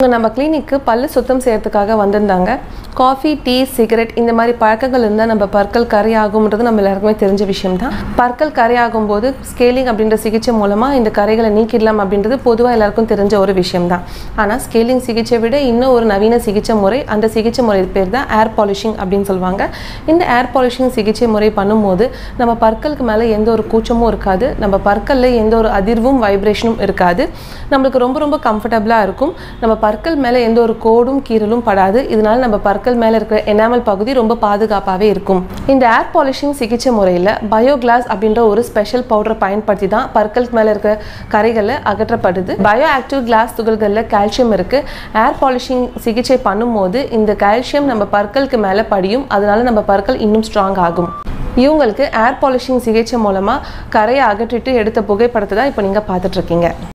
இவங்க நம்ம கிளினிக்கு பல்லு சுத்தம் செய்யறதுக்காக வந்திருந்தாங்க காஃபி டீ சிகரெட் இந்த மாதிரி பழக்கங்கள் இருந்தால் நம்ம பற்கள் கரையாகும்ன்றது நம்ம எல்லாருக்குமே தெரிஞ்ச விஷயம் தான் பற்கள் கரையாகும் போது ஸ்கேலிங் அப்படின்ற சிகிச்சை மூலமாக இந்த கரைகளை நீக்கிடலாம் அப்படின்றது பொதுவாக எல்லாருக்கும் தெரிஞ்ச ஒரு விஷயம் தான் ஆனால் ஸ்கேலிங் சிகிச்சை விட இன்னும் ஒரு நவீன சிகிச்சை முறை அந்த சிகிச்சை முறை பேர் தான் ஏர் பாலிஷிங் அப்படின்னு சொல்லுவாங்க இந்த ஏர் பாலிஷிங் சிகிச்சை முறை பண்ணும்போது நம்ம பற்களுக்கு மேலே எந்த ஒரு கூச்சமும் இருக்காது நம்ம பற்களில் எந்த ஒரு அதிர்வும் வைப்ரேஷனும் இருக்காது நம்மளுக்கு ரொம்ப ரொம்ப கம்ஃபர்டபுளாக இருக்கும் நம்ம பற்கள் மேலே எந்த ஒரு கோடும் கீறலும் படாது இதனால நம்ம பற்கள் மேலே இருக்கிற எனாமல் பகுதி ரொம்ப பாதுகாப்பாகவே இருக்கும் இந்த ஏர் பாலிஷிங் சிகிச்சை முறையில் பயோகிளாஸ் அப்படின்ற ஒரு ஸ்பெஷல் பவுடரை பயன்படுத்தி தான் பற்களுக்கு மேலே இருக்கிற கரைகளை அகற்றப்படுது பயோ ஆக்டிவ் கிளாஸ் துகள்களில் கால்சியம் இருக்குது ஏர் பாலிஷிங் சிகிச்சை பண்ணும்போது இந்த கால்சியம் நம்ம பற்களுக்கு மேலே படியும் அதனால நம்ம பற்கள் இன்னும் ஸ்ட்ராங் ஆகும் இவங்களுக்கு ஏர் பாலிஷிங் சிகிச்சை மூலமாக கரையை அகற்றிட்டு எடுத்த புகைப்படத்தை தான் இப்போ நீங்கள் பார்த்துட்ருக்கீங்க